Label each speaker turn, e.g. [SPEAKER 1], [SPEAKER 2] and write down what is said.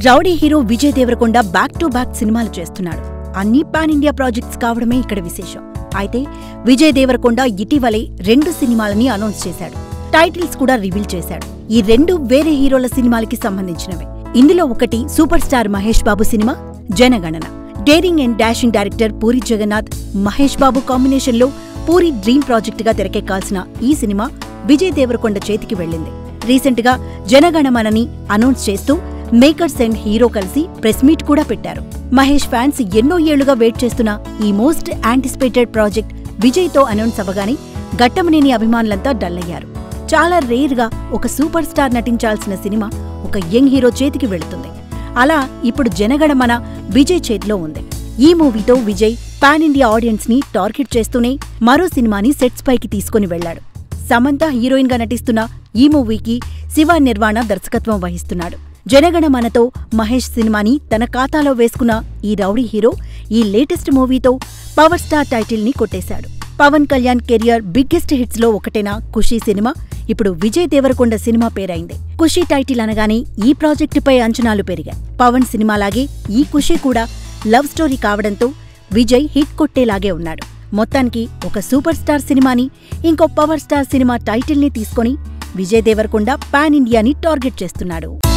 [SPEAKER 1] rowdy hero Vijay Deverakonda back to back సినిమాలు చేస్తున్నాడు అన్ని పాన్ ఇండియా ప్రాజెక్ట్స్ కావడమే ఇక్కడ విశేషం అయితే విజయ్ దేవరకొండ ఇటీవలే రెండు సినిమాలని అనౌన్స్ చేశాడు టైటిల్స్ కూడా రివీల్ చేశాడు ఈ రెండు వేరే హీరోల సినిమాలకి సంబంధించినవే ఇందులో ఒకటి super star Mahesh Babu cinema Jana Gana Mana daring and dashing director Puri Jagannadh Mahesh Babu కాంబినేషన్లో పూరి డ్రీమ్ ప్రాజెక్టుగా తెరకెక్కాల్సిన ఈ సినిమా విజయ్ దేవరకొండ చేతికి వెళ్ళింది రీసెంట్ గా జనగణమనని అనౌన్స్ చేస్తూ మేకర్స్ అండ్ హీరో కలిసి ప్రెస్ మీట్ కూడా పెట్టారు మహేష్ ఫ్యాన్స్ ఎన్నో ఏళ్లుగా వెయిట్ చేస్తున్న ఈ మోస్ట్ యాంటిసిపేటెడ్ ప్రాజెక్ట్ విజయ్ తో అనౌన్స్ అవ్వగానే గట్టమనేని అభిమానులంతా డల్ అయ్యారు చాలా రేర్ గా ఒక సూపర్ స్టార్ నటించాల్సిన సినిమా ఒక యంగ్ హీరో చేతికి వెళుతుంది అలా ఇప్పుడు జనగణమన విజయ్ చేతిలో ఉంది ఈ మూవీతో విజయ్ పాన్ ఇండియా ఆడియన్స్ ని టార్గెట్ చేస్తూనే మరో సినిమాని సెట్స్ పైకి తీసుకుని వెళ్లాడు సమంత హీరోయిన్ గా నటిస్తున్న ఈ మూవీకి శివ నిర్వాణ దర్శకత్వం వహిస్తున్నాడు జనగణమనతో మహేష్ సినిమాని తన ఖాతాలో వేసుకున్న ఈ రౌడీ హీరో ఈ లేటెస్ట్ మూవీతో పవర్ స్టార్ టైటిల్ ని కొట్టేశాడు Pawan Kalyan career biggest hits లో ఒకటైన ఖుషీ సినిమా ఇప్పుడు విజయ్ దేవరకొండ సినిమా పేరైంది ఖుషీ టైటిల్ అనగానే ఈ ప్రాజెక్టుపై అంచనాలు పెరిగాయి పవన్ సినిమాలాగే ఈ ఖుషీ కూడా లవ్ స్టోరీ కావడంతో విజయ్ హిట్ కొట్టేలాగే ఉన్నాడు మొత్తానికి ఒక సూపర్ స్టార్ సినిమాని ఇంకో పవర్ స్టార్ సినిమా టైటిల్ని తీసుకొని విజయ్ దేవరకొండ పాన్ ఇండియాని టార్గెట్ చేస్తున్నాడు